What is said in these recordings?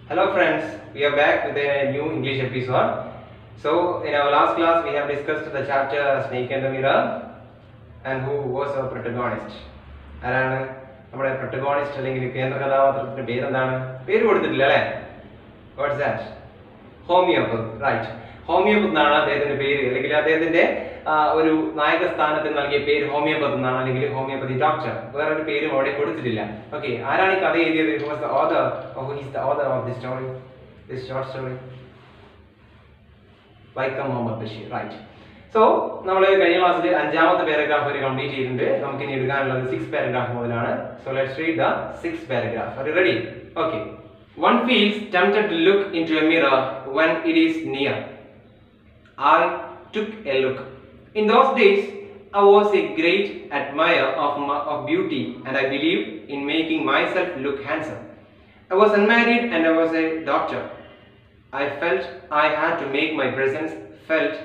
Hello friends, we are back with a new English episode. So in our last class we have discussed the chapter Snake and the Mirror and who was our protagonist. ആരാണ് നമ്മുടെ protagonist അല്ലെങ്കിൽ കേന്ദ്ര കഥാപാത്രത്തിന്റെ പേരെന്താണ് പേര് കൊടുത്തിട്ടില്ല അല്ലേ what's that homeopath right homeopath എന്നാണ് അദ്ദേഹത്തിന്റെ പേര് അല്ലെങ്കിൽ അദ്ദേഹത്തിന്റെ ആ, ഒരു നായക സ്ഥാനത്തിന് നൽകിയ പേര് ഹോമിയോപത് എന്നാണ് അല്ലെങ്കിൽ ഹോമിയോപ്പതി ഡോക്ടർ വേറെ ഒരു പേരും അവിടെ കൊടുത്തിട്ടില്ല ഓക്കെ ആരാണ് ഈ കഥ എഴുതിയത് who was the author who is the author of the story this short story Vaikom Muhammad Basheer right so നമ്മൾ കഴിഞ്ഞ ക്ലാസ്സിൽ അഞ്ചാമത്തെ പാരഗ്രാഫ് വരെ കംപ്ലീറ്റ് ചെയ്തിട്ടുണ്ട് നമുക്ക് ഇനി എടുക്കാനുള്ളത് സിക്സ് പാരഗ്രാഫ് മുതലാണ് so let's read the six paragraph are you ready okay one feels tempted to look into a mirror when it is near I took a look. In those days, I was a great admirer of, my, of beauty and I believed in making myself look handsome. I was unmarried and I was a doctor. I felt I had to make my presence felt.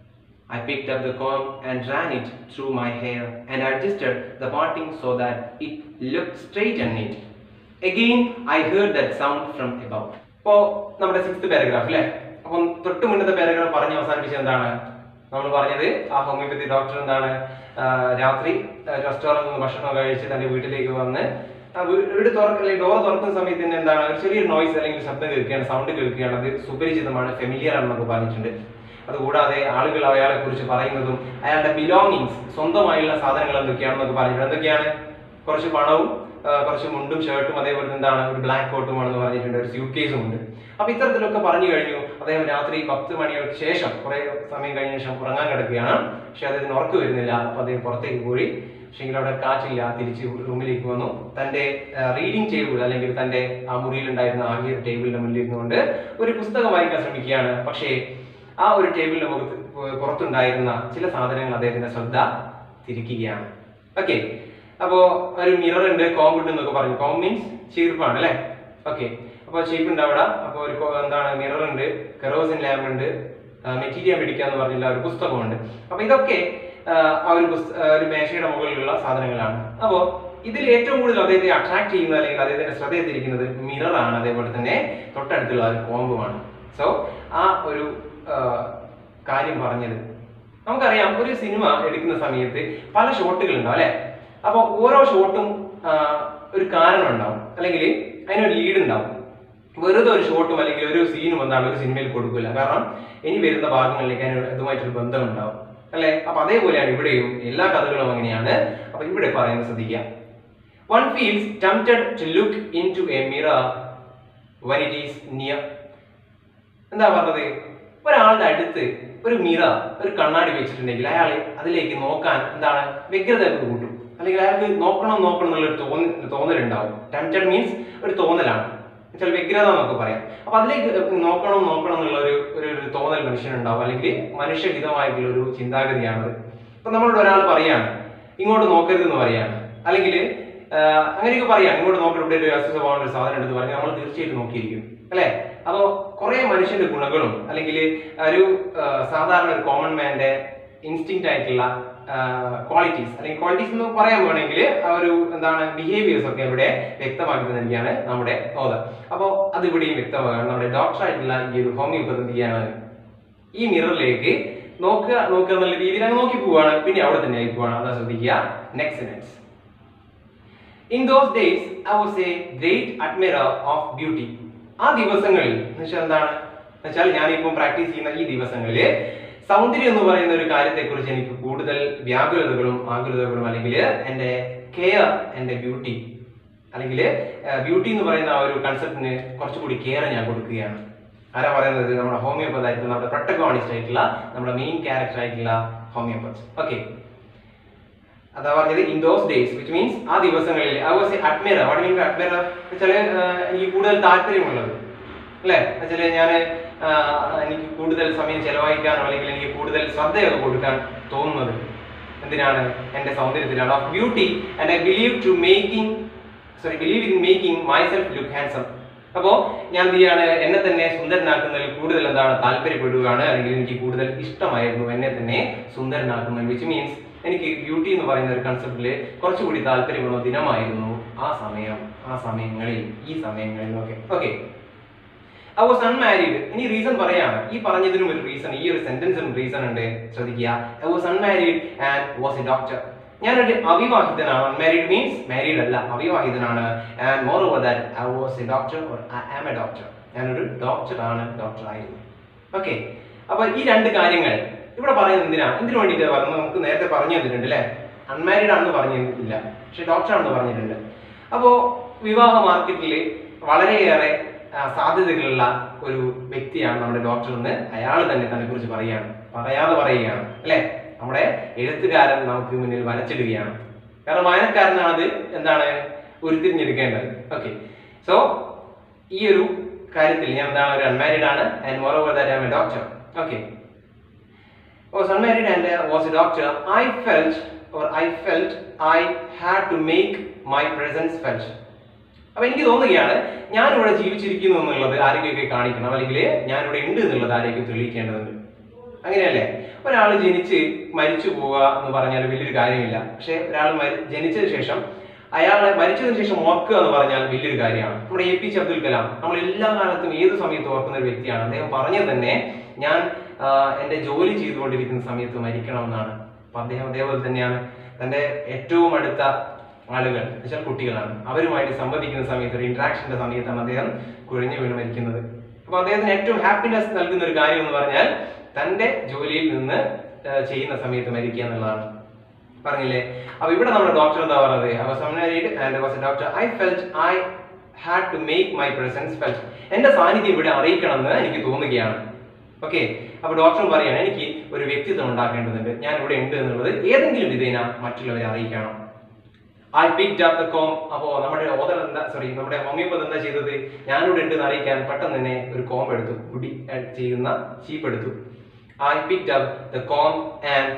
I picked up the comb and ran it through my hair and adjusted the parting so that it looked straight and neat. Again, I heard that sound from above. ഇപ്പോ നമ്മുടെ sixth paragraph അല്ലേ അപ്പം തൊട്ട് മുന്നത്തെ paragraph പറഞ്ഞ് അവസാനിപ്പിച്ചത് എന്താണ് നമ്മൾ പറഞ്ഞത് ആ ഹോമിയോപ്പതി ഡോക്ടർ എന്താണ് ആ, രാത്രി റെസ്റ്റോറൻറ്റിൽ നിന്ന് ഭക്ഷണം കഴിച്ച് തന്റെ വീട്ടിലേക്ക് വന്ന് ആ വീ- വീട് തുറക്കുന്ന ഡോർ തുറക്കുന്ന സമയത്ത് തന്നെ എന്താണ് ഒരു ചെറിയൊരു നോയ്സ് അല്ലെങ്കിൽ ശബ്ദം കേൾക്കുകയാണ് സൗണ്ട് കേൾക്കുകയാണ് അത് സുപരിചിതമാണ് ഫെമിലിയർ ആണെന്നൊക്കെ പറഞ്ഞിട്ടുണ്ട് അതുകൂടാതെ ആളുകൾ അയാളെ കുറിച്ച് പറയുന്നതും അയാളുടെ ബിലോങ്ങിങ്സ് സ്വന്തമായുള്ള സാധനങ്ങൾ എന്തൊക്കെയാണെന്നൊക്കെ പറഞ്ഞിട്ടുണ്ട് എന്തൊക്കെയാണ് കുറച്ച് പണവും ആ, കുറച്ച് മുണ്ടും ഷർട്ടും അതേപോലെ എന്താണ് ഒരു ബ്ലാക്ക് കോട്ടുമാണെന്ന് പറഞ്ഞിട്ടുണ്ട് ഒരു സ്യൂട്ട് കേസും ഉണ്ട് അപ്പൊ ഇത്തരത്തിലൊക്കെ പറഞ്ഞു കഴിഞ്ഞു അദ്ദേഹം രാത്രി പത്ത് മണിക്ക് ശേഷം കുറെ സമയം കഴിഞ്ഞ ശേഷം ഉറങ്ങാൻ കിടക്കുകയാണ് പക്ഷെ അദ്ദേഹത്തിന് ഉറക്ക് വരുന്നില്ല അപ്പൊ അദ്ദേഹം പുറത്തേക്ക് പോയി പക്ഷെങ്കിൽ അവിടെ കാറ്റില്ല തിരിച്ച് റൂമിലേക്ക് വന്നു തന്റെ റീഡിംഗ് ടേബിൾ അല്ലെങ്കിൽ തന്റെ ആ മുറിയിൽ ഉണ്ടായിരുന്ന ആകെ ഒരു ടേബിളിന്റെ മുന്നിൽ ഇരുന്നുകൊണ്ട് ഒരു പുസ്തകം വായിക്കാൻ ശ്രമിക്കുകയാണ് പക്ഷേ ആ ഒരു ടേബിളിന്റെ മുഖത്ത് പു- പുറത്തുണ്ടായിരുന്ന ചില സാധനങ്ങൾ അദ്ദേഹത്തിന്റെ ശ്രദ്ധ തിരിക്കുകയാണ് ഓക്കെ അപ്പോ ഒരു മിറർ ഉണ്ട് കോമ്പ് ഉണ്ട് എന്നൊക്കെ പറഞ്ഞു കോം മീൻസ് ചീർപ്പാണ് അല്ലെ ഓക്കെ അപ്പോൾ ചീപ്പ് ഉണ്ട് അവിടെ അപ്പോൾ ഒരു കോ- എന്താണ് മിറർ ഉണ്ട് കെറോസിൻ ലാമ്പ് ഉണ്ട് മെറ്റീരിയൽ പിടിക്കുക എന്ന് പറഞ്ഞില്ല ഒരു പുസ്തകമുണ്ട് അപ്പൊ ഇതൊക്കെ ആ, ആ ഒരു പുസ്ത- ആ, ഒരു മേശയുടെ മുകളിലുള്ള സാധനങ്ങളാണ് അപ്പോൾ ഇതിൽ ഏറ്റവും കൂടുതൽ അദ്ദേഹത്തെ അട്രാക്ട് ചെയ്യുന്നത് അല്ലെങ്കിൽ അദ്ദേഹത്തിന്റെ ശ്രദ്ധയെ തിരിക്കുന്നത് മിറർ ആണ് അതേപോലെ തന്നെ തൊട്ടടുത്തുള്ള ഒരു കോമ്പുമാണ് സോ ആ ഒരു ആ, കാര്യം പറഞ്ഞത് നമുക്കറിയാം ഒരു സിനിമ എടുക്കുന്ന സമയത്ത് പല ഷോട്ടുകൾ ഉണ്ടാവും അല്ലെ അപ്പൊ ഓരോ ഷോട്ടും ഒരു കാരണം ഉണ്ടാവും അല്ലെങ്കിൽ അതിനൊരു ലീഡ് ഉണ്ടാവും വെറുതെ ഒരു ഷോട്ടും അല്ലെങ്കിൽ ഒരു സീനും എന്താണ് ഒരു സിനിമയിൽ കൊടുക്കില്ല കാരണം ഇനി വരുന്ന ഭാഗങ്ങളിലേക്ക് അതിന് ഇതുമായിട്ടൊരു ബന്ധം ഉണ്ടാവും അല്ലെ അപ്പൊ അതേപോലെയാണ് ഇവിടെയും എല്ലാ കഥകളും അങ്ങനെയാണ് അപ്പൊ ഇവിടെ പറയുന്നത് ശ്രദ്ധിക്കുക one feels tempted to look into a mirror when it is near എന്താ പറഞ്ഞത് ഒരാളുടെ അടുത്ത് ഒരു മിറ ഒരു കണ്ണാടി വെച്ചിട്ടുണ്ടെങ്കിൽ അയാൾ അതിലേക്ക് നോക്കാൻ എന്താണ് വ്യഗ്രത കൂട്ടും അല്ലെങ്കിൽ അയാൾക്ക് നോക്കണം നോക്കണം എന്നുള്ള ഒരു തോന്നൽ തോന്നലുണ്ടാവും ടെംപ്റ്റഡ് മീൻസ് ഒരു തോന്നലാണ് എന്നുവെച്ചാൽ വ്യഗ്രത എന്നൊക്കെ പറയാം അപ്പൊ അതിലേക്ക് നോക്കണം നോക്കണം എന്നുള്ള ഒരു ഒരു ഒരു തോന്നൽ മനുഷ്യനുണ്ടാവും അല്ലെങ്കിൽ മനുഷ്യഹിതമായിട്ടുള്ള ഒരു ചിന്താഗതിയാണത് ഇപ്പൊ നമ്മളോട് ഒരാൾ പറയാണ് ഇങ്ങോട്ട് നോക്കരുത് എന്ന് പറയാണ് അല്ലെങ്കിൽ അങ്ങനെയൊക്കെ പറയാം ഇങ്ങോട്ട് നോക്കരുത് ഇവിടെ ഒരു അസുഖமான ഒരു സാധനം എടുത്ത് പറഞ്ഞാൽ നമ്മൾ തീർച്ചയായിട്ടും നോക്കിയിരിക്കും അല്ലെ അപ്പോ കുറെ മനുഷ്യന്റെ ഗുണങ്ങളും അല്ലെങ്കിൽ ഒരു ആ, സാധാരണ ഒരു കോമൺ മാന്റെ ഇൻസ്റ്റിങ് ആയിട്ടുള്ള ക്വാളിറ്റീസ് അല്ലെങ്കിൽ ക്വാളിറ്റീസ് എന്ന് പറയാൻ വേണമെങ്കിൽ ആ ഒരു എന്താണ് ബിഹേവിയേഴ്സ് ഒക്കെ ഇവിടെ വ്യക്തമാക്കി തന്നിരിക്കുകയാണ് നമ്മുടെ ഓതർ അപ്പോൾ അത് ഇവിടെയും വ്യക്തമാകാണ് നമ്മുടെ ഡോക്ടർ ആയിട്ടുള്ള ഈ ഒരു ഹോമിയോപ്പതി എന്ത് ചെയ്യാണ് ഈ മിററിലേക്ക് നോക്കുക നോക്കുക എന്നുള്ള രീതിയിൽ അങ്ങ് നോക്കി പോവാണ് പിന്നെ അവിടെ തന്നെ ആയി പോവാണ് അതാ ശ്രദ്ധിക്കുക next next in those days I was a great admirer of beauty ആ ദിവസങ്ങളിൽ എന്നുവെച്ചാൽ എന്താണ് എന്നുവെച്ചാൽ ഞാനിപ്പം പ്രാക്ടീസ് ചെയ്യുന്ന ഈ ദിവസങ്ങളിൽ സൗന്ദര്യം എന്ന് പറയുന്ന ഒരു കാര്യത്തെക്കുറിച്ച് എനിക്ക് കൂടുതൽ വ്യാകുലതകളും ആകുലതകളും അല്ലെങ്കിൽ എൻ്റെ കെയർ എൻ്റെ ബ്യൂട്ടി അല്ലെങ്കിൽ ബ്യൂട്ടി എന്ന് പറയുന്ന ആ ഒരു കൺസെപ്റ്റിന് കുറച്ചുകൂടി കെയർ ഞാൻ കൊടുക്കുകയാണ് ആരാ പറയുന്നത് നമ്മുടെ ഹോമിയോപ്പത്ത് ആയിട്ടുള്ള നമ്മുടെ പ്രൊട്ടഗോണിസ്റ്റ് ആയിട്ടുള്ള നമ്മുടെ മെയിൻ ക്യാരക്ടർ ആയിട്ടുള്ള ഹോമിയോപ്പത്ത് ഓക്കെ അതാ പറഞ്ഞത് in those days which means ആ ദിവസങ്ങളിൽ I was a admirer what mean admirer വെച്ചാൽ എനിക്ക് കൂടുതൽ താല്പര്യമുള്ളത് അല്ലേ വെച്ചാൽ ഞാൻ എനിക്ക് കൂടുതൽ സമയം ചെലവഴിക്കാനോ അല്ലെങ്കിൽ എനിക്ക് കൂടുതൽ ശ്രദ്ധയൊക്കെ കൊടുക്കാൻ തോന്നുന്നത് എന്തിനാണ് എൻ്റെ സൗന്ദര്യത്തിലാണ് of beauty and I believe to making sorry believe in making myself look handsome അപ്പോൾ ഞാൻ എന്ത് ചെയ്യാണ് എന്നെ തന്നെ സുന്ദരനാക്കുന്നതിൽ കൂടുതൽ എന്താണ് താല്പര്യപ്പെടുകയാണ് അല്ലെങ്കിൽ എനിക്ക് കൂടുതൽ ഇഷ്ടമായിരുന്നു എന്നെ തന്നെ സുന്ദരനാക്കുന്നതിൽ വിച്ച് മീൻസ് എനിക്ക് ബ്യൂട്ടി എന്ന് പറയുന്ന ഒരു കൺസെപ്റ്റിൽ കുറച്ചുകൂടി താല്പര്യമുള്ള ദിനമായിരുന്നു ആ സമയം ആ സമയങ്ങളിൽ ഈ സമയങ്ങളിൽ okay okay I was unmarried ഇനി റീസൺ പറയാണ് ഈ പറഞ്ഞതിനും ഒരു റീസൺ ഈ ഒരു സെന്റൻസിനും റീസൺ ഉണ്ട് ശ്രദ്ധിക്കുക I was unmarried and was a doctor ഞാനൊരു അവിവാഹിതനാണ് അൺമാരീഡ് മീൻസ് മാരീഡ് അല്ല അവിവാഹിതനാണ് and moreover that I was a doctor I am a doctor ഞാനൊരു ഡോക്ടറാണ് ഡോക്ടർ ആയിരുന്നു ഓക്കെ അപ്പൊ ഈ രണ്ട് കാര്യങ്ങൾ ഇവിടെ പറയുന്നത് എന്തിനാ എന്തിനു വേണ്ടിയിട്ട് പറഞ്ഞു നമുക്ക് നേരത്തെ പറഞ്ഞു തന്നിട്ടുണ്ട് അല്ലേ അൺമാരീഡ് ആണെന്ന് പറഞ്ഞിട്ടില്ല പക്ഷെ ഡോക്ടർ ആണെന്ന് പറഞ്ഞിട്ടുണ്ട് അപ്പോ വിവാഹ മാർക്കറ്റിൽ വളരെയേറെ ആ, സാധ്യതകളുള്ള ഒരു വ്യക്തിയാണ് നമ്മുടെ ഡോക്ടർ എന്ന് അയാൾ തന്നെ തന്നെ കുറിച്ച് പറയുകയാണ് പറയാതെ പറയുകയാണ് അല്ലെ നമ്മുടെ എഴുത്തുകാരൻ നമുക്ക് മുന്നിൽ വരച്ചിടുകയാണ് കാരണം വായനക്കാരനാണ് അത് എന്താണ് ഉരുത്തിരിഞ്ഞെടുക്കേണ്ടത് ഓക്കെ സോ ഈ ഒരു കാര്യത്തിൽ ഞാൻ എന്താണ് ഒരു അൺമാരീഡ് ആണ് and moreover that I am a doctor okay was unmarried and uh, was a doctor, I felt or I felt I had to make my presence felt. അപ്പൊ എനിക്ക് തോന്നുകയാണ് ഞാൻ ഇവിടെ ജീവിച്ചിരിക്കുന്നു എന്നുള്ളത് ആരെയൊക്കെ കാണിക്കണം അല്ലെങ്കിൽ ഞാൻ ഇവിടെ ഉണ്ട് എന്നുള്ളത് ആരെയൊക്കെ തെളിയിക്കേണ്ടതുണ്ട് അങ്ങനെയല്ലേ ഒരാൾ ജനിച്ച് മരിച്ചു പോവുക എന്ന് പറഞ്ഞാൽ വലിയൊരു കാര്യമില്ല പക്ഷെ ഒരാൾ മരി- ജനിച്ചതിന് ശേഷം അയാളെ മരിച്ചതിന് ശേഷം ഓർക്കുക എന്ന് പറഞ്ഞാൽ വലിയൊരു കാര്യമാണ് നമ്മുടെ A P J Abdul Kalam നമ്മൾ എല്ലാ കാലത്തും ഏത് സമയത്തും ഓർക്കുന്ന ഒരു വ്യക്തിയാണ് അദ്ദേഹം പറഞ്ഞത് തന്നെ ഞാൻ ആ, എന്റെ ജോലി ചെയ്തുകൊണ്ടിരിക്കുന്ന സമയത്ത് മരിക്കണമെന്നാണ് അപ്പൊ അദ്ദേഹം അതേപോലെ തന്നെയാണ് തന്റെ ഏറ്റവും അടുത്ത ആളുകൾ എന്നുവെച്ചാൽ കുട്ടികളാണ് അവരുമായിട്ട് സംവദിക്കുന്ന സമയത്ത് ഒരു ഇന്ററാക്ഷന്റെ സമയത്താണ് അദ്ദേഹം കുഴഞ്ഞു വീണ് മരിക്കുന്നത് അപ്പൊ അദ്ദേഹത്തിന് ഏറ്റവും ഹാപ്പിനെസ് നൽകുന്ന ഒരു കാര്യം എന്ന് പറഞ്ഞാൽ തന്റെ ജോലിയിൽ നിന്ന് ആ, ചെയ്യുന്ന സമയത്ത് മരിക്കുക എന്നുള്ളതാണ് പറഞ്ഞില്ലേ അപ്പൊ ഇവിടെ നമ്മുടെ ഡോക്ടർ എന്താ പറഞ്ഞത് I was married and I was a doctor. I felt I had to make my presence felt. എന്റെ സാന്നിധ്യം ഇവിടെ അറിയിക്കണം എന്ന് എനിക്ക് തോന്നുകയാണ് ഓക്കെ അപ്പൊ ഡോക്ടർ പറയാണ് എനിക്ക് ഒരു വ്യക്തിത്വം ഉണ്ടാക്കേണ്ടതുണ്ട് ഞാൻ ഇവിടെ ഉണ്ട് എന്നുള്ളത് ഏതെങ്കിലും വിധേന മറ്റുള്ളവരെ അറിയിക്കണം I picked up the comb അപ്പോ നമ്മുടെ ഓതർ എന്താ സോറി നമ്മുടെ ഹോമിയോപ്പത് എന്താ ചെയ്തത് ഞാനിവിടെ ഉണ്ട് എന്ന് അറിയിക്കാൻ പെട്ടെന്ന് തന്നെ ഒരു കോം എടുത്തു മുടി ഏർ, ചെയ്യുന്ന ചീപ്പ് എടുത്തു I picked up the comb and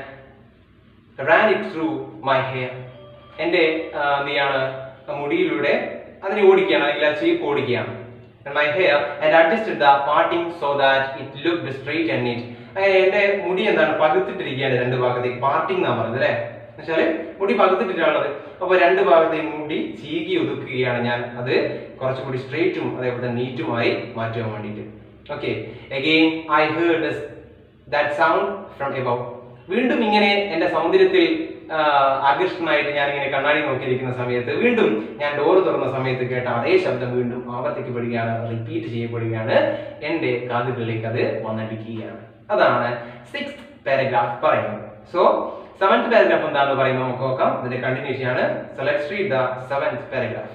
ran it through my hair എൻ്റെ ആ, എന്ത് ചെയ്യാണ് മുടിയിലൂടെ അതിനെ ഓടിക്കുകയാണ് അല്ലെങ്കിൽ ആ ചീപ്പ് ഓടിക്കുകയാണ് my hair and adjusted the parting so that it look straight and neat അങ്ങനെ എൻ്റെ മുടി എന്താണ് പകുത്തിട്ടിരിക്കുകയാണ് രണ്ട് ഭാഗത്തേക്ക് പാർട്ടിങ് എന്നാ പറഞ്ഞത് അല്ലേ എന്നുവെച്ചാല് മുടി പകുത്തിട്ടിട്ടാണുള്ളത് അപ്പോൾ രണ്ട് ഭാഗത്തെയും മുടി ചീകി ഒതുക്കുകയാണ് ഞാൻ അത് കുറച്ചുകൂടി സ്ട്രേറ്റും അതേപോലെ തന്നെ നീറ്റുമായി മാറ്റുവാൻ വേണ്ടിയിട്ട് okay again I heard that sound from above വീണ്ടും ഇങ്ങനെ എന്റെ സൗന്ദര്യത്തിൽ ആ, ആകൃഷ്ടനായിട്ട് ഞാൻ ഇങ്ങനെ കണ്ണാടി നോക്കിയിരിക്കുന്ന സമയത്ത് വീണ്ടും ഞാൻ ഡോർ തുറന്ന സമയത്ത് കേട്ട അതേ ശബ്ദം വീണ്ടും ആവർത്തിക്കപ്പെടുകയാണ് റിപ്പീറ്റ് ചെയ്യപ്പെടുകയാണ് എന്റെ കാതുകളിലേക്ക് അത് വന്നടിക്കുകയാണ് അതാണ് സിക്സ് പാരഗ്രാഫ് പറയുന്നത് സോ സെവൻത് പാരഗ്രാഫ് എന്താണെന്ന് പറയുന്നത് നമുക്ക് നോക്കാം ഇതിന്റെ കണ്ടിന്യൂഷൻ ആണ് so let's read the seventh paragraph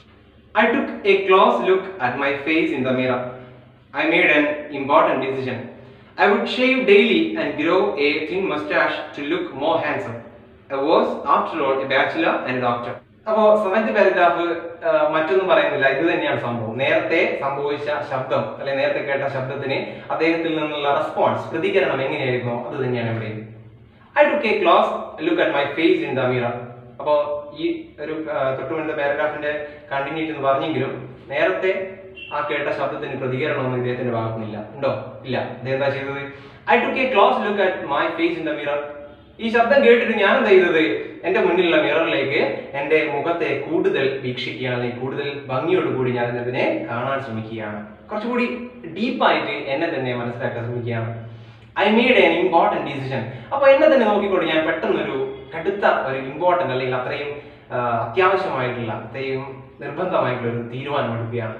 I took a close look at my face in the mirror. I made an important decision. I would shave daily and grow a thin mustache to look more handsome. I was, after all, a bachelor and a doctor. അപ്പോ seventh paragraph മറ്റൊന്നും പറയുന്നില്ല ഇത് തന്നെയാണ് സംഭവം നേരത്തെ സംഭവിച്ച ശബ്ദം അല്ലെ നേരത്തെ കേട്ട ശബ്ദത്തിന് അദ്ദേഹത്തിൽ നിന്നുള്ള റെസ്പോൺസ് പ്രതികരണം എങ്ങനെയായിരുന്നു അത് തന്നെയാണ് ഇവിടെ I took a close look at my face in the mirror അപ്പോ ഈ ഒരു ആ, തൊട്ട് മുന്നത്തെ പാരഗ്രാഫിന്റെ കണ്ടിന്യൂറ്റി എന്ന് പറഞ്ഞെങ്കിലും നേരത്തെ ആ കേട്ട ശബ്ദത്തിന് പ്രതികരണമൊന്നും ഇദ്ദേഹത്തിന്റെ ഭാഗത്തുനിന്നില്ല ഉണ്ടോ ഇല്ല ഇദ്ദേഹം എന്താ ചെയ്തത് I took a close look at my face in the mirror ഈ ശബ്ദം കേട്ടിട്ട് ഞാൻ എന്താ ചെയ്തത് എന്റെ മുന്നിലുള്ള മിററിലേക്ക് എന്റെ മുഖത്തെ കൂടുതൽ വീക്ഷിക്കുകയാണ് അല്ലെങ്കിൽ കൂടുതൽ ഭംഗിയോടുകൂടി ഞാൻ ഇതിനെ കാണാൻ ശ്രമിക്കുകയാണ് കുറച്ചുകൂടി ഡീപ്പായിട്ട് എന്നെ തന്നെ മനസ്സിലാക്കാൻ ശ്രമിക്കുകയാണ് I made an important decision അപ്പോൾ എന്നെ തന്നെ നോക്കിക്കൊണ്ട് ഞാൻ പെട്ടെന്നൊരു കടുത്ത ഒരു ഇമ്പോർട്ടൻ്റ് അല്ലെങ്കിൽ അത്രയും ആ, അത്യാവശ്യമായിട്ടുള്ള അത്രയും നിർബന്ധമായിട്ടുള്ള ഒരു തീരുമാനം എടുക്കുകയാണ്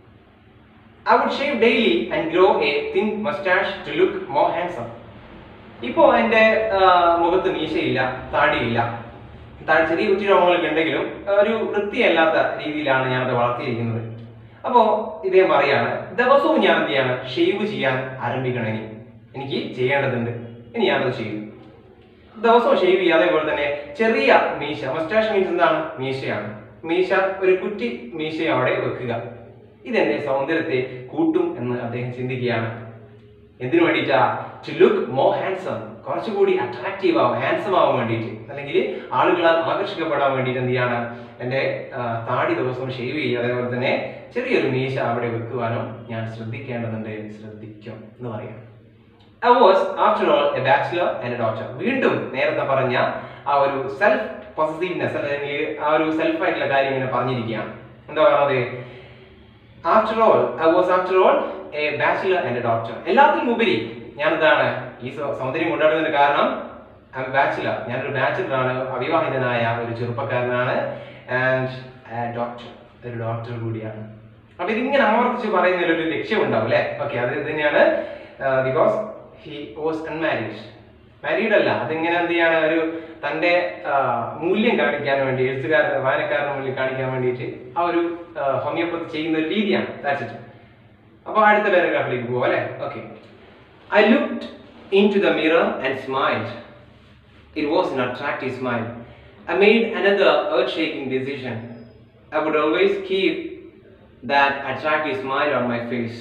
I would shave daily and grow a thin moustache to look more handsome ഇപ്പോ എന്റെ ആ, മുഖത്ത് മീശയില്ല താടിയില്ല താഴെ ചെറിയ കുറ്റി രോഗങ്ങളൊക്കെ ഉണ്ടെങ്കിലും ആ, ഒരു വൃത്തിയല്ലാത്ത രീതിയിലാണ് ഞാനത് വളർത്തിയിരിക്കുന്നത് അപ്പോ ഇദ്ദേഹം പറയാണ് ദിവസവും ഞാൻ എന്ത് ചെയ്യാണ് ഷേവ് ചെയ്യാൻ ആരംഭിക്കണം ഇനി എനിക്ക് ചെയ്യേണ്ടതുണ്ട് ഇനി ഞാനത് ചെയ്യും ദിവസവും ഷേവ് ചെയ്യുക അതേപോലെ തന്നെ ചെറിയ മീശ മസ്റ്റാഷ് മീൻസ് എന്താണ് മീശയാണ് മീശ ഒരു കുറ്റി മീശ അവിടെ വെക്കുക ഇതെന്റെ സൗന്ദര്യത്തെ കൂട്ടും എന്ന് അദ്ദേഹം ചിന്തിക്കുകയാണ് എന്തിനു വേണ്ടിയിട്ടാ ടു ലുക്ക് മോർ ഹാൻസം കുറച്ചുകൂടി അട്രാക്റ്റീവ് ആവും ഹാൻസം ആവാൻ വേണ്ടിയിട്ട് അല്ലെങ്കിൽ ആളുകളാൽ ആകർഷിക്കപ്പെടാൻ വേണ്ടിയിട്ട് എന്ത് ചെയ്യാണ് എൻ്റെ ആ, താടി ദിവസവും ഷേവ് ചെയ്യുക അതേപോലെ തന്നെ ചെറിയൊരു മീശ അവിടെ വെക്കുവാനും ഞാൻ ശ്രദ്ധിക്കേണ്ടതുണ്ട് ശ്രദ്ധിക്കും എന്ന് പറയാം I was after all a bachelor and a doctor വീണ്ടും നേരത്തെ പറഞ്ഞ ആ ഒരു സെൽഫ് പോസിറ്റീവ്നെസ് അല്ലെങ്കിൽ ആ ഒരു സെൽഫ് ആയിട്ടുള്ള കാര്യം ഇങ്ങനെ പറഞ്ഞിരിക്കുകയാണ് എന്താ പറയുന്നത് after all I was after all a bachelor and a doctor എല്ലാത്തിനും ഉപരി ഞാൻ എന്താണ് ഈ സൗ- സൗന്ദര്യം കൊണ്ടാടുന്നതിന് കാരണം ബാച്ചിലർ ഞാനൊരു ബാച്ചിലറാണ് അവിവാഹിതനായ ഒരു ചെറുപ്പക്കാരനാണ് ആൻഡ് ഡോക്ടർ ഒരു ഡോക്ടർ കൂടിയാണ് അപ്പൊ ഇതിങ്ങനെ ആവർത്തിച്ച് പറയുന്നതിൽ ഒരു ലക്ഷ്യമുണ്ടാവും അല്ലെ ഓക്കെ അത് ഇത് തന്നെയാണ് because he was unmarried married അല്ല അതിങ്ങനെ എന്ത് ചെയ്യാണ് ഒരു തന്റെ ആ, മൂല്യം കാണിക്കാൻ വേണ്ടി എഴുത്തുകാരൻ വായനക്കാരന് മുന്നിൽ കാണിക്കാൻ വേണ്ടിയിട്ട് ആ ഒരു ഹോമിയോപ്പതി ചെയ്യുന്ന ഒരു രീതിയാണ് ദാറ്റ്സ് ഇറ്റ് അപ്പൊ അടുത്ത പാരഗ്രാഫിലേക്ക് പോവാം അല്ലെ okay I looked into the mirror and smiled It was an attractive smile. I made another earth shaking decision. I would always keep that attractive smile on my face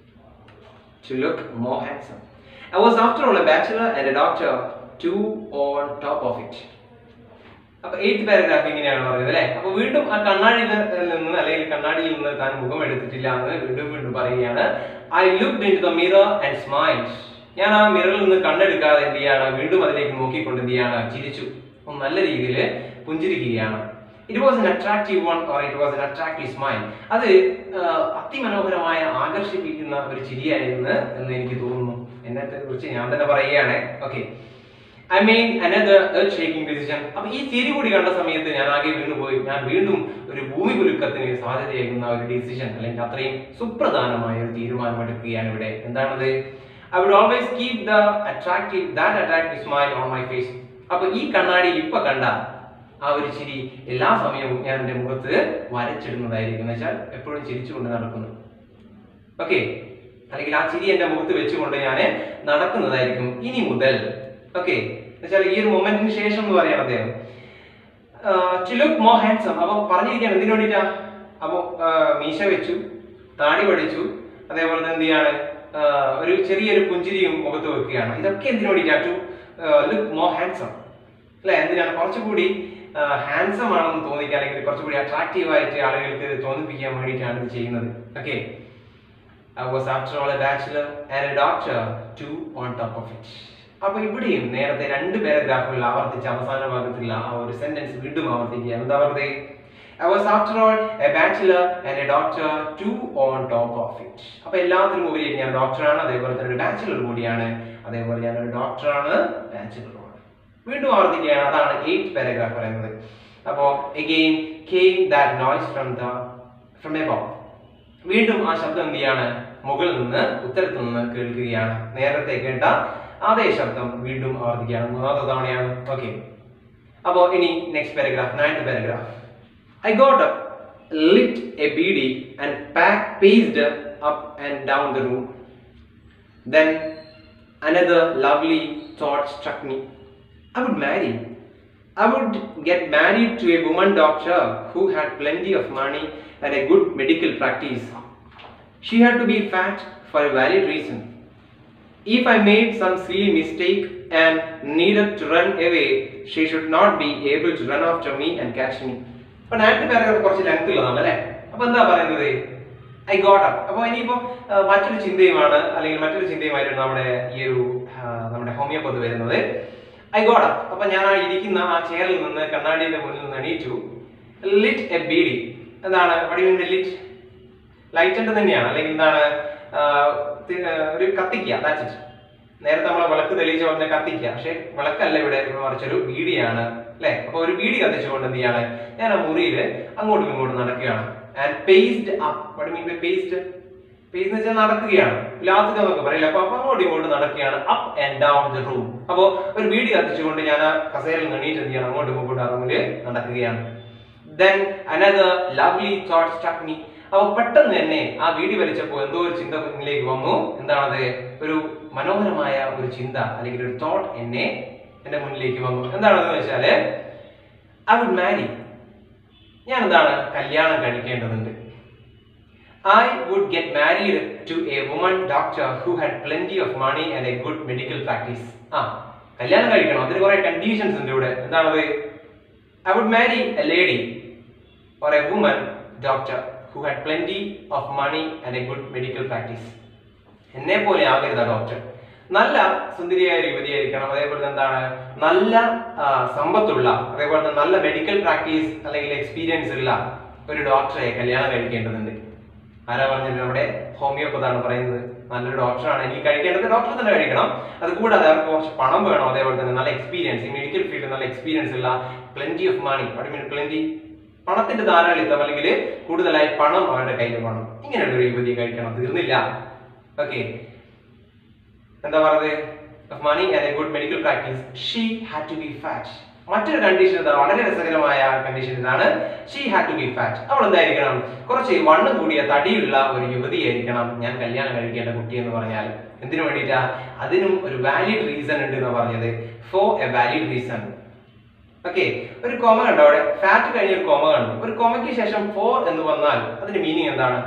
to look more handsome. I was, after all, a bachelor and a doctor, two on top of it. അപ്പൊ eighth paragraph ഇങ്ങനെയാണ് പറയുന്നത് അല്ലെ അപ്പൊ വീണ്ടും ആ കണ്ണാടിയിൽ നിന്ന് അല്ലെങ്കിൽ കണ്ണാടിയിൽ നിന്ന് താൻ മുഖം എടുത്തിട്ടില്ല എന്ന് വീണ്ടും വീണ്ടും പറയുകയാണ് I look into the mirror and smile ഞാൻ ആ മിററിൽ നിന്ന് കണ്ണെടുക്കാതെ എന്ത് ചെയ്യാണ് വീണ്ടും അതിലേക്ക് നോക്കിക്കൊണ്ട് എന്ത് ചെയ്യാണ് ചിരിച്ചു ഒന്ന് നല്ല രീതിയിൽ പുഞ്ചിരിക്കുകയാണ് it was an attractive one or it was an attractive smile അത് ആ, അതിമനോഹരമായ ആകർഷിപ്പിക്കുന്ന ഒരു ചിരിയായിരുന്നു എന്ന് എനിക്ക് തോന്നുന്നു എന്നെ കുറിച്ച് ഞാൻ തന്നെ പറയുകയാണ് okay I mean another earth shaking decision അപ്പൊ ഈ ചിരി കൂടി കണ്ട സമയത്ത് ഞാൻ ആകെ വീണുപോയി ഞാൻ വീണ്ടും ഒരു ഭൂമി കുലുക്കത്തിന് സാധ്യതയേകുന്ന ഒരു ഡിസിഷൻ അല്ലെങ്കിൽ അത്രയും സുപ്രധാനമായ ഒരു തീരുമാനം എടുക്കുകയാണ് ഇവിടെ എന്താണത് I would always keep the attractive that attractive smile on my face അപ്പൊ ഈ കണ്ണാടിയിൽ ഇപ്പൊ കണ്ട ആ ഒരു ചിരി എല്ലാ സമയവും ഞാൻ എൻ്റെ മുഖത്ത് വരച്ചിടുന്നതായിരിക്കും എന്ന് വെച്ചാൽ എപ്പോഴും ചിരിച്ചുകൊണ്ട് നടക്കുന്നു ഓക്കെ അല്ലെങ്കിൽ ആ ചിരി എന്റെ മുഖത്ത് വെച്ചുകൊണ്ട് ഞാൻ നടക്കുന്നതായിരിക്കും ഇനി മുതൽ ഓക്കെ എന്നുവെച്ചാൽ ഈ ഒരു മൊമെന്റിന് ശേഷം എന്ന് പറയാൻ അദ്ദേഹം ടു ലുക്ക് മോർ ഹാൻസം അപ്പൊ പറഞ്ഞിരിക്കുകയാണ് എന്തിനു വേണ്ടിയിട്ടാ അപ്പൊ മീശ വെച്ചു താടി പഠിച്ചു അതേപോലെ തന്നെ എന്ത് ചെയ്യാണ് ആ, ഒരു ചെറിയൊരു പുഞ്ചിരിയും മുഖത്ത് വെക്കുകയാണ് ഇതൊക്കെ എന്തിനു വേണ്ടിയിട്ടാ ടു ലുക്ക് മോർ ഹാൻസം അല്ലെ എന്തിനാണ് കുറച്ചുകൂടി ഹാൻസം ആണെന്ന് തോന്നിക്കാൻ അല്ലെങ്കിൽ കുറച്ചുകൂടി അട്രാക്റ്റീവ് ആയിട്ട് ആളുകൾക്ക് തോന്നിപ്പിക്കാൻ വേണ്ടിയിട്ടാണ് ഇത് ചെയ്യുന്നത് okay I was after all a bachelor and a doctor, two on top of it. അപ്പൊ ഇവിടെയും നേരത്തെ രണ്ട് പാരഗ്രാഫുകൾ ആവർത്തിച്ച അവസാന ഭാഗത്തുള്ള ആ ഒരു സെന്റൻസ് വീണ്ടും ആവർത്തിക്കുക എന്താ പറഞ്ഞത് I was after all a bachelor and a doctor to on top of it അപ്പൊ എല്ലാത്തിനും ഉപരി ഞാൻ ഡോക്ടറാണ് അതേപോലെ തന്നെ ഒരു ബാച്ചിലർ കൂടിയാണ് അതേപോലെ ഞാൻ ഒരു ഡോക്ടറാണ് ബാച്ചിലറുമാണ് വീണ്ടും ആവർത്തിക്കുകയാണ് അതാണ് എയ്റ്റ് പാരഗ്രാഫ് പറയുന്നത് അപ്പോ again came that noise from the from above വീണ്ടും ആ ശബ്ദം എന്ത് ചെയ്യാണ് മുകളിൽ നിന്ന് ഉത്തരത്തു നിന്ന് കേൾക്കുകയാണ് നേരത്തെ കേട്ട അതേ ശബ്ദം വീണ്ടും ആവർത്തിക്കുകയാണ് മൂന്നാമത്തെ തവണയാണ് ഓക്കെ അപ്പോ ഇനി next paragraph ninth paragraph I got up lit a beedi and pack paced up and down the room Then another lovely thought struck me. I would marry. I would get married to a woman doctor who had plenty of money and a good medical practice. She had to be fat for a valid reason. If I made some silly mistake and needed to run away, she should not be able to run after me and catch me. അപ്പൊ നേരത്തെ paragraph കുറച്ച് length ഉള്ളതാണ് അല്ലെ അപ്പൊ എന്താ പറയുന്നത് I got up അപ്പൊ ഇനിയിപ്പോ ആ, മറ്റൊരു ചിന്തയുമാണ് അല്ലെങ്കിൽ മറ്റൊരു ചിന്തയുമായിട്ടാണ് നമ്മുടെ ഈ ഒരു ആ, നമ്മുടെ ഹോമിയോപ്പതി വരുന്നത് ഐ ഗോട്ട് അപ്പ് അപ്പൊ ഞാൻ ആ ഇരിക്കുന്ന ആ ചെയറിൽ നിന്ന് കണ്ണാടിയുടെ മുന്നിൽ നിന്ന് എണീറ്റു ലിറ്റ് എ ബീഡി എന്താണ് വടിവിന്റെ ലിറ്റ് ലൈറ്റന്റ് തന്നെയാണ് അല്ലെങ്കിൽ എന്താണ് ആ, തി- ആ, ഒരു കത്തിക്കുക that's it. നേരത്തെ നമ്മളെ വിളക്ക് തെളിയിച്ച പറഞ്ഞ കത്തിക്കുക പക്ഷെ വിളക്കല്ല ഇവിടെ ഇവിടെ മറിച്ചൊരു ബീഡിയാണ് അല്ലെ അപ്പൊ ഒരു ബീഡി കത്തിച്ചുകൊണ്ട് എന്ത് ചെയ്യാണ് ഞാൻ ആ മുറിയിൽ അങ്ങോട്ടും ഇങ്ങോട്ടും നടക്കുകയാണ് and paced up mean paste pace എന്ന് വെച്ചാൽ നടക്കുകയാണ് ലാത്തുക എന്നൊക്കെ പറയില്ല അപ്പൊ അപ്പൊ അങ്ങോട്ടും ഇങ്ങോട്ടും നടക്കുകയാണ് up and down the room അപ്പോ ഒരു ബീഡി കത്തിച്ചുകൊണ്ട് ഞാൻ ആ കസേരയിൽ നിന്ന് എണീറ്റ് എന്ത് ചെയ്യണം അങ്ങോട്ടും ഇങ്ങോട്ടും ആ റൂമിൽ നടക്കുകയാണ് then another lovely thought struck me അപ്പൊ പെട്ടെന്ന് തന്നെ ആ വീടി വലിച്ചപ്പോ എന്തോ ഒരു ചിന്ത മുന്നിലേക്ക് വന്നു എന്താണത് ഒരു മനോഹരമായ ഒരു ചിന്ത അല്ലെങ്കിൽ ഒരു തോട്ട് എന്നെ എന്റെ മുന്നിലേക്ക് വന്നു എന്താണെന്ന് വെച്ചാല് ഐ വുഡ് മാരി ഞാൻ എന്താണ് കല്യാണം കഴിക്കേണ്ടതുണ്ട് I would get married to a woman doctor who had plenty of money and a good medical practice ആ കല്യാണം കഴിക്കണം അതിന് കുറെ കണ്ടീഷൻസ് ഉണ്ട് ഇവിടെ എന്താണത് I would marry a lady or a woman doctor who had plenty of money and a good medical practice. എന്നെ പോലെ ആകരുത് ഡോക്ടർ നല്ല സുന്ദരിയായ ഒരു യുവതിയായിരിക്കണം അതേപോലെ തന്നെ എന്താണ് നല്ല ആ, സമ്പത്തുള്ള അതേപോലെ തന്നെ നല്ല മെഡിക്കൽ പ്രാക്ടീസ് അല്ലെങ്കിൽ എക്സ്പീരിയൻസ് ഉള്ള ഒരു ഡോക്ടറെ കല്യാണം കഴിക്കേണ്ടതുണ്ട് ആരാ പറഞ്ഞത് നമ്മുടെ ഹോമിയോപ്പതാണ് പറയുന്നത് നല്ലൊരു ഡോക്ടറാണ് എനിക്ക് കഴിക്കേണ്ടത് ഡോക്ടർ തന്നെ കഴിക്കണം അത് കൂടാതെ അവർക്ക് കുറച്ച് പണം വേണം അതേപോലെ തന്നെ നല്ല എക്സ്പീരിയൻസ് ഈ മെഡിക്കൽ ഫീൽഡിൽ നല്ല എക്സ്പീരിയൻസ് ഉള്ള plenty of money mean plenty പണത്തിന്റെ ധാരാളിത്തം അല്ലെങ്കിൽ കൂടുതലായി പണം അവരുടെ കയ്യിൽ വേണം ഇങ്ങനെയുള്ള ഒരു യുവതിയെ കഴിക്കണം തീർന്നില്ല ഓക്കെ എന്താ പറഞ്ഞത് money and a good medical practice she had to be fat മറ്റൊരു കണ്ടീഷൻ ഇതാണ് വളരെ രസകരമായ കണ്ടീഷൻ ഇതാണ് she had to be fat അവൾ എന്തായിരിക്കണം കുറച്ച് വണ്ണം കൂടിയ തടിയുള്ള ഒരു യുവതിയായിരിക്കണം ഞാൻ കല്യാണം കഴിക്കേണ്ട കുട്ടി എന്ന് പറഞ്ഞാൽ എന്തിനു വേണ്ടിയിട്ടാ അതിനും ഒരു വാലിഡ് റീസൺ ഉണ്ട് എന്ന് പറഞ്ഞത് for a valid reason okay ഒരു കോമ കണ്ടോ അവിടെ ഫാറ്റ് കഴിഞ്ഞ ഒരു കോമ കണ്ടു ഒരു കോമയ്ക്ക് ശേഷം ഫോർ എന്ന് വന്നാൽ അതിന്റെ മീനിങ് എന്താണ്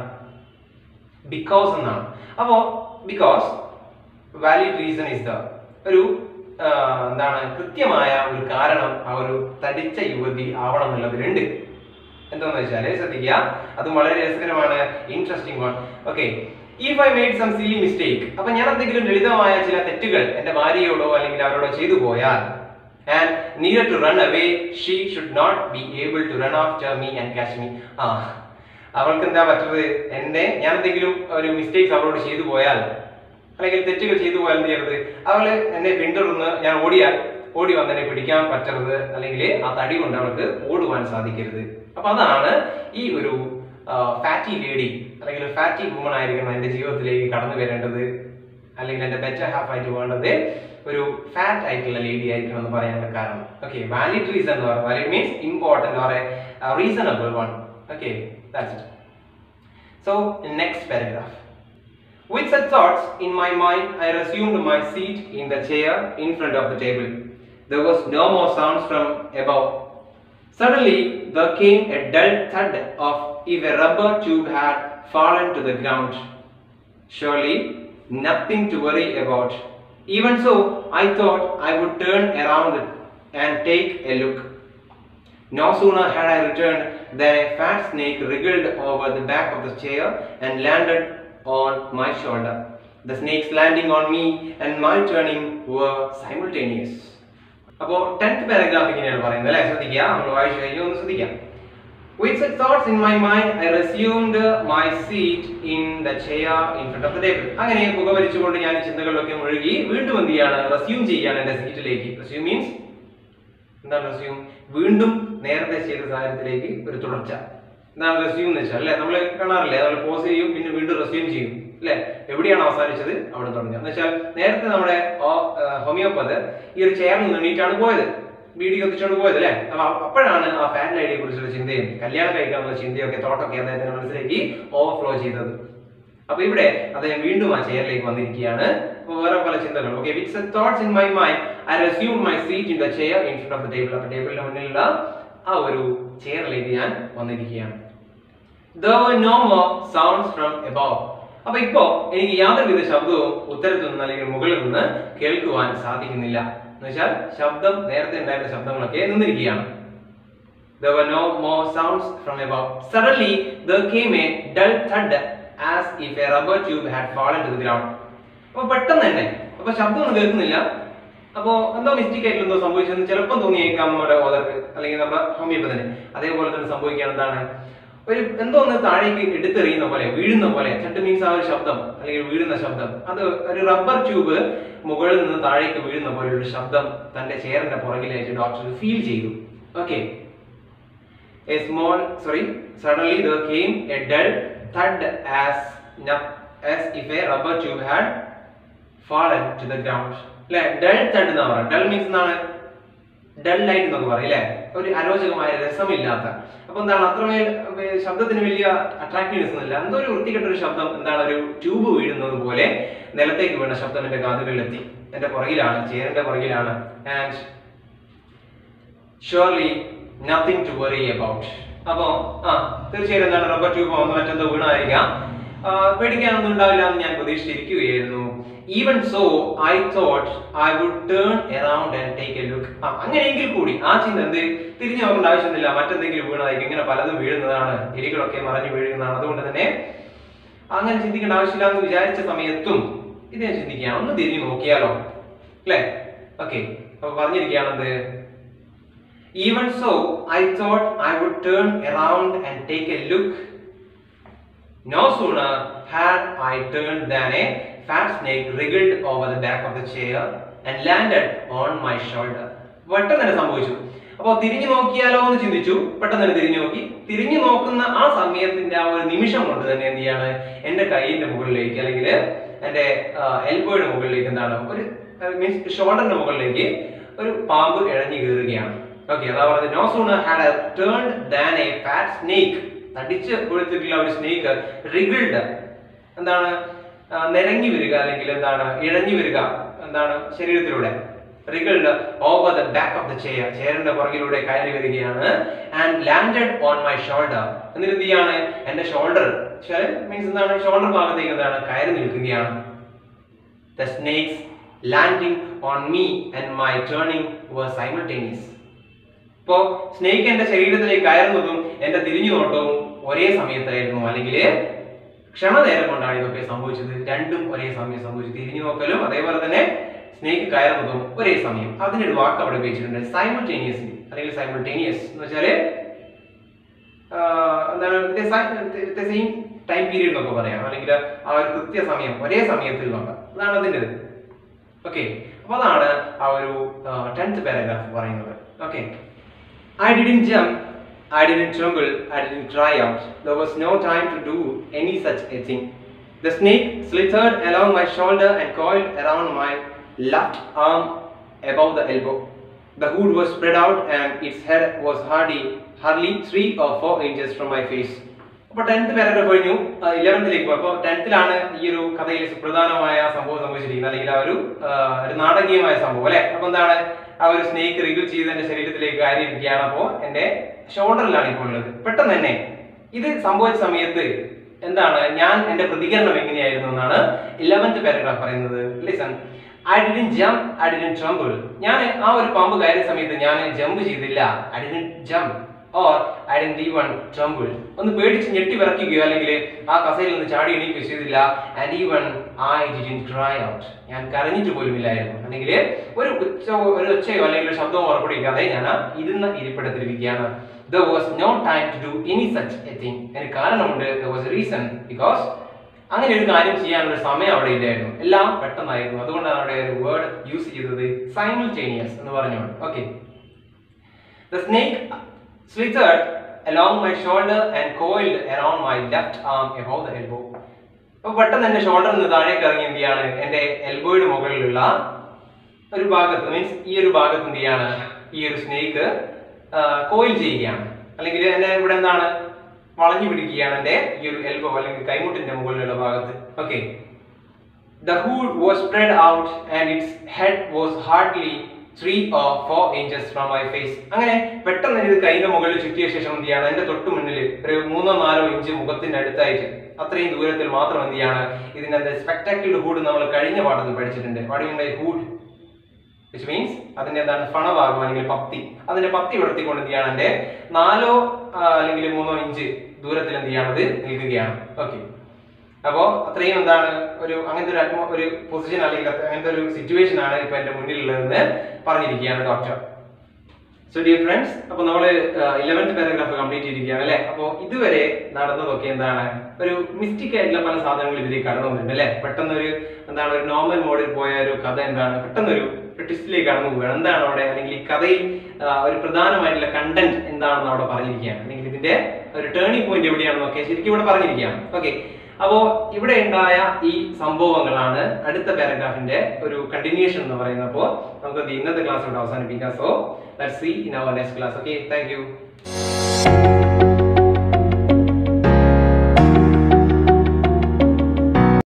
ബിക്കോസ് എന്നാണ് അപ്പോ because valid reason is the ഒരു ആ, എന്താണ് കൃത്യമായ ഒരു കാരണം ആ ഒരു തടിച്ച യുവതി ആവണം എന്നുള്ളതിലുണ്ട് എന്താന്ന് വെച്ചാല് ശ്രദ്ധിക്കുക അതും വളരെ രസകരമാണ് interesting one okay if I made some silly mistake അപ്പൊ ഞാൻ എന്തെങ്കിലും ലളിതമായ ചില തെറ്റുകൾ എന്റെ ഭാര്യയോടോ അല്ലെങ്കിൽ അവരോടോ ചെയ്തു പോയാൽ and need to run away she should not be able to run after me and catch me ആ അവൾക്ക് എന്താ പറ്റുന്നത് എന്നെ ഞാൻ എന്തെങ്കിലും ഒരു മിസ്റ്റേക്സ് അവളോട് ചെയ്തു പോയാൽ അല്ലെങ്കിൽ തെറ്റുകൾ ചെയ്തു പോയാൽ എന്ത് ചെയ്യരുത് അവള് എന്നെ പിന്തുടർന്ന് ഞാൻ ഓടിയാൽ ഓടി വന്ന് എന്നെ പിടിക്കാൻ പറ്റരുത് അല്ലെങ്കിൽ ആ തടി കൊണ്ട് അവൾക്ക് ഓടുവാൻ സാധിക്കരുത് അപ്പൊ അതാണ് ഈ ഒരു ഫാറ്റി ലേഡി അല്ലെങ്കിൽ ഫാറ്റി വുമൺ ആയിരിക്കണം എന്റെ ജീവിതത്തിലേക്ക് കടന്നു വരേണ്ടത് അല്ലെങ്കിൽ എന്റെ ബെറ്റർ ഹാഫ് ആയിട്ട് വേണ്ടത് ഒരു ഫാറ്റ് ആയിട്ടുള്ള ലേഡി ആയിരിക്കണം എന്ന് പറയാനുള്ള കാരണം ഓക്കെ വാലിഡ് റീസൺ എന്ന് പറയുന്നത് valid means important or reasonable one okay that's it so next paragraph With such thoughts in my mind, I resumed my seat in the chair in front of the table. There was no more sounds from above. Suddenly, there came a dull thud of if a rubber tube had fallen to the ground. Surely, nothing to worry about. Even so, I thought I would turn around and take a look. No sooner had I returned than a fat snake wriggled over the back of the chair and landed on my shoulder. The snake's landing on me and my turning were simultaneous. അപ്പോൾ tenth paragraph ഇങ്ങനെയാണ് പറയുന്നത് അല്ലെ ശ്രദ്ധിക്കുക നമ്മൾ വായിച്ചു കഴിഞ്ഞു ഒന്ന് ശ്രദ്ധിക്കാം With such thoughts in my mind, I resumed my seat in the chair in front of the table. അങ്ങനെ പുകവലിച്ചുകൊണ്ട് ഞാൻ ഈ ചിന്തകളിലൊക്കെ മുഴുകി വീണ്ടും എന്ത് ചെയ്യാണ് റെസ്യൂം ചെയ്യാണ് എന്റെ സീറ്റിലേക്ക് റെസ്യൂം മീൻസ് എന്താണ് റെസ്യൂം വീണ്ടും നേരത്തെ ചെയ്ത സാഹചര്യത്തിലേക്ക് ഒരു തുടർച്ച എന്താണ് റെസ്യൂം എന്ന് വെച്ചാൽ അല്ലെ നമ്മൾ കാണാറില്ലേ നമ്മൾ പോസ് ചെയ്യും പിന്നെ വീണ്ടും റെസ്യൂം ചെയ്യും അല്ലെ എവിടെയാണ് അവസാനിച്ചത് അവിടെ തുടങ്ങുക എന്ന് വെച്ചാൽ നേരത്തെ നമ്മുടെ ഹോമിയോപ്പത് ഈ ഒരു ചെയറിൽ നിന്ന് എണീറ്റാണ് പോയത് ബീഡി കത്തിച്ചുകൊണ്ട് പോയത് അല്ലെ അപ്പൊ അപ്പോഴാണ് ആ ഫാറ്റ് ഐഡിയെ കുറിച്ചുള്ള ചിന്തയും കല്യാണം കഴിക്കാനുള്ള ചിന്തയൊക്കെ തോട്ടൊക്കെ അദ്ദേഹത്തിന്റെ മനസ്സിലേക്ക് ഓവർഫ്ലോ ചെയ്തത് അപ്പൊ ഇവിടെ അദ്ദേഹം വീണ്ടും ആ ചെയറിലേക്ക് വന്നിരിക്കുകയാണ് അപ്പൊ വേറെ പല ചിന്തകൾ okay with thoughts in my mind I resume my seat in the chair in front of the table അപ്പൊ ടേബിളിന്റെ മുന്നിലുള്ള ആ ഒരു ചെയറിലേക്ക് ഞാൻ വന്നിരിക്കുകയാണ് There were no more sounds from above. അപ്പൊ ഇപ്പോ എനിക്ക് യാതൊരുവിധ ശബ്ദവും ഉത്തരത്തിൽ നിന്ന് അല്ലെങ്കിൽ മുകളിൽ നിന്ന് കേൾക്കുവാൻ സാധിക്കുന്നില്ല എന്ന് വെച്ചാൽ ശബ്ദം നേരത്തെ ഉണ്ടായിരുന്ന ശബ്ദങ്ങളൊക്കെ നിന്നിരിക്കുകയാണ് There were no more sounds from above. Suddenly, there came a dull thud as if a rubber tube had fallen to the ground. അപ്പൊ പെട്ടെന്ന് തന്നെ അപ്പൊ ശബ്ദമൊന്നും കേൾക്കുന്നില്ല അപ്പോ എന്തോ മിസ്റ്റേക്ക് ആയിട്ട് എന്തോ സംഭവിച്ചെന്ന് ചിലപ്പോൾ തോന്നിയേക്കാം നമ്മുടെ ഓതർക്ക് അല്ലെങ്കിൽ നമ്മുടെ ഹോമിയോപ്പതിന് അതേപോലെ തന്നെ സംഭവിക്കുകയാണ് എന്താണ് ഒരു എന്തോ ഒന്ന് താഴേക്ക് എടുത്തെറിയുന്ന പോലെ വീഴുന്ന പോലെ ചട്ട് മീൻസ് ആ ഒരു ശബ്ദം അല്ലെങ്കിൽ വീഴുന്ന ശബ്ദം അത് ഒരു റബ്ബർ ട്യൂബ് മുകളിൽ നിന്ന് താഴേക്ക് വീഴുന്ന പോലെ ഒരു ശബ്ദം തന്റെ ചെയറിന്റെ പുറകിലായിട്ട് ഡോക്ടർ ഫീൽ ചെയ്തു okay A small, sorry, suddenly there came a dull thud as, no- as if a rubber tube had fallen to the ground. അല്ലെ ഡൾ തഡ് എന്നാ പറയുക ഡൾ മീൻസ് എന്താണ് ഡൾ ലൈറ്റ് എന്നൊക്കെ പറയും അല്ലെ ഒരു അരോചകമായ രസമില്ലാത്ത അപ്പൊ എന്താണ് അത്രമേൽ ഏർ, ശബ്ദത്തിന് വലിയ അട്രാക്റ്റീവ്നെസ് ഒന്നുമില്ല എന്തോ ഒരു വൃത്തികെട്ട ഒരു ശബ്ദം എന്താണ് ഒരു ട്യൂബ് വീഴുന്നത് പോലെ നിലത്തേക്ക് വീണ ശബ്ദം എന്റെ കാതുകളിലെത്തി എന്റെ പുറകിലാണ് ചെയറിന്റെ പുറകിലാണ് and surely nothing to worry about അപ്പോ ആ തീർച്ചയായും എന്താണ് റബ്ബർ ട്യൂബ് വന്ന് മറ്റെന്തോ വീണായിരിക്കാം ആ, പേടിക്കാനൊന്നും ഉണ്ടാവില്ല എന്ന് ഞാൻ പ്രതീക്ഷിച്ചിരിക്കുകയായിരുന്നു even so I thought I would turn around and take a look അങ്ങനെയെങ്കിൽ കൂടി ആ ചിന്ത എന്ത് തിരിഞ്ഞു നോക്കേണ്ട ആവശ്യമൊന്നുമില്ല മറ്റെന്തെങ്കിലും വീണതായിരിക്കും ഇങ്ങനെ പലതും വീഴുന്നതാണ് എലികളൊക്കെ മറഞ്ഞു വീഴുന്നതാണ് അതുകൊണ്ട് തന്നെ അങ്ങനെ ചിന്തിക്കേണ്ട ആവശ്യമില്ല എന്ന് വിചാരിച്ച സമയത്തും ഇത് ഞാൻ ചിന്തിക്കുകയാണ് ഒന്ന് തിരിഞ്ഞു നോക്കിയാലോ അല്ലേ ഓക്കെ അപ്പൊ പറഞ്ഞിരിക്കുകയാണെന്ത് Even so, I thought I would turn around and take a look. No sooner had I turned than a fat snake wriggled over the back of the chair and landed on my shoulder. പെട്ടെന്ന് തന്നെ സംഭവിച്ചു അപ്പോൾ തിരിഞ്ഞു നോക്കിയാലോ എന്ന് ചിന്തിച്ചു പെട്ടെന്ന് തന്നെ തിരിഞ്ഞു നോക്കി തിരിഞ്ഞു നോക്കുന്ന ആ സമയത്തിന്റെ ആ ഒരു നിമിഷം കൊണ്ട് തന്നെ എന്ത് ചെയ്യാണ് എന്റെ കൈയിന്റെ മുകളിലേക്ക് അല്ലെങ്കിൽ എന്റെ എൽബോയുടെ മുകളിലേക്ക് എന്താണ് ഒരു മീൻസ് ഷോൾഡറിന്റെ മുകളിലേക്ക് ഒരു പാമ്പ് ഇഴഞ്ഞു കയറുകയാണ് ഓക്കെ അതാ പറഞ്ഞത് no sooner had turn than a fat snake തടിച്ച് കൊടുത്തിട്ടുള്ള ഒരു സ്നേക്ക് റിഗിൾഡ് എന്താണ് ആ, നിരങ്ങി വരിക അല്ലെങ്കിൽ എന്താണ് ഇഴഞ്ഞു വരിക എന്താണ് ശരീരത്തിലൂടെ wriggled over the back of the chair ചെയറിന്റെ പുറകിലൂടെ കയറി വരികയാണ് and landed on my shoulder എന്നിട്ട് എന്ത് ചെയ്യാണ് എന്റെ ഷോൾഡർ മീൻസ് എന്താണ് ഷോൾഡർ ഭാഗത്തേക്ക് എന്താണ് കയറി നിൽക്കുകയാണ് The snakes landing on me and my turning were simultaneous. ഇപ്പോ സ്നേക്ക് എന്റെ ശരീരത്തിലേക്ക് കയറുന്നതും എന്റെ തിരിഞ്ഞു നോട്ടവും ഒരേ സമയത്തായിരുന്നു അല്ലെങ്കിൽ ക്ഷണനേരം കൊണ്ടാണ് ഇതൊക്കെ സംഭവിച്ചത് രണ്ടും ഒരേ സമയം സംഭവിച്ചു തിരിഞ്ഞു നോക്കലും അതേപോലെ തന്നെ സ്നേക്ക് കയറുന്നതും ഒരേ സമയം അതിനൊരു വാക്ക് അവിടെ ഉപയോഗിച്ചിട്ടുണ്ട് സൈമൾട്ടേനിയസ്ലി അല്ലെങ്കിൽ സൈമൾട്ടേനിയസ് എന്ന് വെച്ചാല് ആഹ് എന്താണ് സെയിം ടൈം പീരീഡ് എന്നൊക്കെ പറയാം അല്ലെങ്കിൽ ആ ഒരു കൃത്യസമയം ഒരേ സമയത്തിൽ നോക്കാം അതാണ് അതിൻ്റെ ഓക്കെ അപ്പൊ അതാണ് ആ ഒരു ടെൻത്ത് പാരഗ്രാഫ് പറയുന്നത് okay I didn't jump I didn't tremble I didn't try out there was no time to do any such a thing The snake slithered along my shoulder and coiled around my left arm above the elbow. The hood was spread out and its head was hardly, hardly three or four inches from my face. അപ്പോൾ tenth paragraph കഴിഞ്ഞു ഇലവൻത്തിലേക്ക് പോകും അപ്പോൾ ടെൻത്തിലാണ് ഈ ഒരു കഥയിൽ സുപ്രധാനമായ സംഭവം സംഭവിച്ചിരിക്കുന്നത് അല്ലെങ്കിൽ ആ ഒരു ആ, ഒരു നാടകീയമായ സംഭവം അല്ലെ അപ്പൊ എന്താണ് ആ ഒരു സ്നേക്ക് റിഗിൾ ചെയ്ത് എന്റെ ശരീരത്തിലേക്ക് കയറിയിരിക്കുകയാണ് അപ്പോൾ എന്റെ ഷോൾഡറിലാണ് ഇപ്പോൾ ഉള്ളത് പെട്ടെന്ന് തന്നെ ഇത് സംഭവിച്ച സമയത്ത് എന്താണ് ഞാൻ എന്റെ പ്രതികരണം എങ്ങനെയായിരുന്നു എന്നാണ് ഇലവൻത്ത് പാരഗ്രാഫ് പറയുന്നത് listen I didn't jump I didn't tremble ഞാൻ ആ ഒരു പാമ്പ് കയറിയ സമയത്ത് ഞാൻ ജമ്പ് ചെയ്തില്ല I didn't jump or I didn't even tremble ഒന്ന് പേടിച്ച് ഞെട്ടി വിറയ്ക്കുകയോ അല്ലെങ്കിൽ ആ കസയിൽ നിന്ന് ചാടി എണീക്കുകയോ ചെയ്തില്ല and even I didn't cry out ഞാൻ കരഞ്ഞിട്ട് പോലും ഇല്ലായിരുന്നു അല്ലെങ്കിൽ ഒരു ഉച്ച ഒരു ഒച്ചയോ അല്ലെങ്കിൽ ഒരു ശബ്ദമോ പുറപ്പെടുവിക്കാതെ ഞാൻ ആ ഇരുന്ന ഇരിപ്പിടത്തിലിരിക്കുകയാണ് there was no time to do any such a thing അതിന് കാരണമുണ്ട് there was a reason because അങ്ങനെ ഒരു കാര്യം ചെയ്യാനുള്ള സമയം അവിടെ ഇല്ലായിരുന്നു എല്ലാം പെട്ടെന്നായിരുന്നു അതുകൊണ്ടാണ് അവിടെ ഒരു വേർഡ് യൂസ് ചെയ്തത് സൈമിൾട്ടേനിയസ് എന്ന് പറഞ്ഞുകൊണ്ട് okay The snake slithered along my shoulder and coiled around my left arm above the elbow. അപ്പൊ പെട്ടെന്ന് എന്റെ ഷോൾഡറിൽ നിന്ന് താഴേക്ക് ഇറങ്ങി എന്ത് ചെയ്യാണ് എന്റെ എൽബോയുടെ മുകളിലുള്ള ഒരു ഭാഗത്ത് മീൻസ് ഈ ഒരു ഭാഗത്ത് എന്ത് ചെയ്യാണ് ഈ ഒരു സ്നേക്ക് കോയിൽ ചെയ്യുകയാണ് അല്ലെങ്കിൽ എന്നെ ഇവിടെ എന്താണ് വളഞ്ഞു പിടിക്കുകയാണ് എന്റെ ഈ ഒരു എൽബോ അല്ലെങ്കിൽ കൈമുട്ടിന്റെ മുകളിലുള്ള ഭാഗത്ത് okay The hood was spread out and its head was hardly three or four inches from my face. അങ്ങനെ പെട്ടെന്ന് ഇത് കൈന്റെ മുകളിൽ ചുറ്റിയ ശേഷം എന്ത് ചെയ്യാണ് എന്റെ തൊട്ട് മുന്നിൽ ഒരു മൂന്നോ നാലോ ഇഞ്ച് മുഖത്തിന്റെ അടുത്തായിട്ട് അത്രയും ദൂരത്തിൽ മാത്രം എന്ത് ചെയ്യാണ് ഇതിന്റെ സ്പെക്ടാക്കിൾഡ് ഹൂഡ് നമ്മൾ കഴിഞ്ഞ പാഠത്തിൽ പഠിച്ചിട്ടുണ്ട് പാടിയുണ്ടായി ഹൂഡ് വിച്ച് മീൻസ് അതിന്റെ എന്താണ് ഫണഭാഗം അല്ലെങ്കിൽ പത്തി അതിന്റെ പത്തി വിടർത്തിക്കൊണ്ട് എന്ത് ചെയ്യാണ് എന്റെ നാലോ ആ, അല്ലെങ്കിൽ മൂന്നോ ഇഞ്ച് ദൂരത്തിൽ എന്ത് ചെയ്യണത് നിൽക്കുകയാണ് ഓക്കെ അപ്പോ അത്രയും എന്താണ് ഒരു അങ്ങനത്തെ ഒരു atmo- ഒരു പൊസിഷൻ അല്ലെങ്കിൽ അത് അങ്ങനത്തെ ഒരു സിറ്റുവേഷൻ ആണ് ഇപ്പൊ എന്റെ മുന്നിലുള്ളതെന്ന് പറഞ്ഞിരിക്കുകയാണ് ഡോക്ടർ സോ ഡിയർ ഫ്രണ്ട്സ് അപ്പൊ നമ്മൾ ഇലവൻത്ത് പാരഗ്രാഫ് കംപ്ലീറ്റ് ചെയ്തിരിക്കുകയാണ് അല്ലെ അപ്പോൾ ഇതുവരെ നടന്നതൊക്കെ എന്താണ് ഒരു മിസ്റ്റേക്ക് ആയിട്ടുള്ള പല സാധനങ്ങൾ ഇതിലേക്ക് കടന്നു വന്നിട്ടുണ്ട് അല്ലെ പെട്ടെന്ന് ഒരു എന്താണ് ഒരു നോർമൽ മോഡിൽ പോയ ഒരു കഥ എന്താണ് പെട്ടെന്ന് ഒരു ട്വിസ്റ്റിലേക്ക് കടന്നു പോവുകയാണ് എന്താണ് അവിടെ അല്ലെങ്കിൽ ഈ കഥയിൽ ആ, ഒരു പ്രധാനമായിട്ടുള്ള കണ്ടന്റ് എന്താണെന്ന് അവിടെ പറഞ്ഞിരിക്കുകയാണ് അല്ലെങ്കിൽ ഇതിന്റെ ഒരു ടേണിംഗ് പോയിന്റ് എവിടെയാണെന്നൊക്കെ ശരിക്കും ഇവിടെ പറഞ്ഞിരിക്കുകയാണ് ഓക്കെ അപ്പോ ഇവിടെ ഉണ്ടായ ഈ സംഭവങ്ങളാണ് അടുത്ത പാരഗ്രാഫിന്റെ ഒരു കണ്ടിന്യൂഷൻ എന്ന് പറയുന്നപ്പോ നമുക്ക് ഇന്നത്തെ ക്ലാസ് ഇവിടെ അവസാനിപ്പിക്കാം so let see in our next class okay thank U